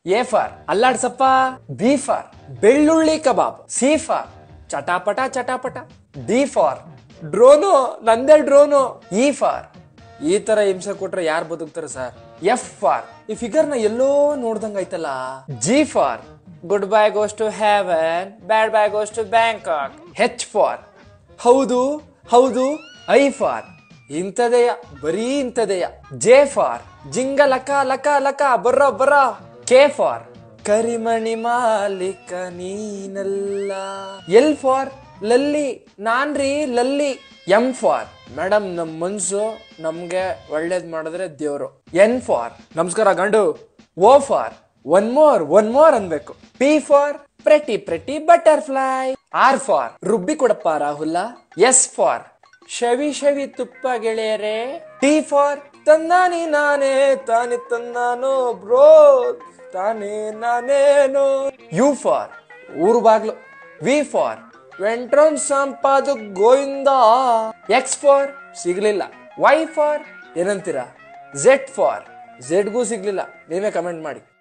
A for ಅಲ್ಲಾಡ್ಸಪ್ಪ B for ಬೆಳ್ಳುಳ್ಳಿ kebab C for ಚಟಾಪಟ ಚಟಾಪಟ ಡಿ ಫಾರ್ ಡ್ರೋನು ನಂದೇ ಡ್ರೋನು ಇ ಫಾರ್ ಈ ತರ ಹಿಂಸೆ ಕೊಟ್ರೆ ಯಾರು ಬದುಕ್ತಾರೆ ಸರ್ ಎಫ್ ಫಾರ್ ಈ ಫಿಗರ್ ನ ಎಲ್ಲೋ ನೋಡ್ದಂಗ ಐತಲ್ಲ G for good bye goes to heaven bad bye goes to Bangkok H for ಹೌದು ಹೌದು ಐ ಫಾರ್ ಇಂಥದೆಯ ಬರೀ ಇಂಥದೆಯ ಜೆ ಫಾರ್ ಜಿಂಗ ಲಕ ಲಕ ಲಕ ಬರ್ರ ಬರ್ರ ಕೆ ಫಾರ್ ಕರಿಮಣಿ ಮಾಲೀಕ ನೀನಲ್ಲ ಎಲ್ ಫಾರ್ ಲಲ್ಲಿ ನಾನ್ರಿ ಲಲ್ಲಿ ಎಂ ಫಾರ್ ಮೇಡಮ್ ನಮ್ ಮನ್ಸು ನಮ್ಗೆ ಒಳ್ಳೇದ್ ಮಾಡಿದ್ರೆ ದೇವ್ರು ಎನ್ ಫಾರ್ ನಮಸ್ಕಾರ ಗಂಡು O for one more one more ಅನ್ಬೇಕು P for pretty pretty butterfly R for ರುಬ್ಬಿ ಕೊಡಪ್ಪ ರಾಹುಲ ಎಸ್ ಫಾರ್ ಶವಿ ಶವಿ ತುಪ್ಪ ಗೆಳೆಯರೆ ಟಿ ಫಾರ್ ತಂದಾನಿ ನಾನೇ ತಾನೆ ತಂದಾನೋ ಬ್ರೋ ತಾನೇ ನಾನೇನೋ ಯು ಫಾರ್ ಊರು ಬಾಗ್ಲು ವಿ ಫಾರ್ ವೆಂಟ್ರನ್ ಸಂಪಾದು ಗೋವಿಂದ ಎಕ್ಸ್ ಫಾರ್ ಸಿಗ್ಲಿಲ್ಲ ವೈ ಫಾರ್ ಏನಂತೀರಾ ಝೆಡ್ ಫಾರ್ ಝೆಡ್ಗೂ ಸಿಗ್ಲಿಲ್ಲ ನೀವೇ ಕಮೆಂಟ್ ಮಾಡಿ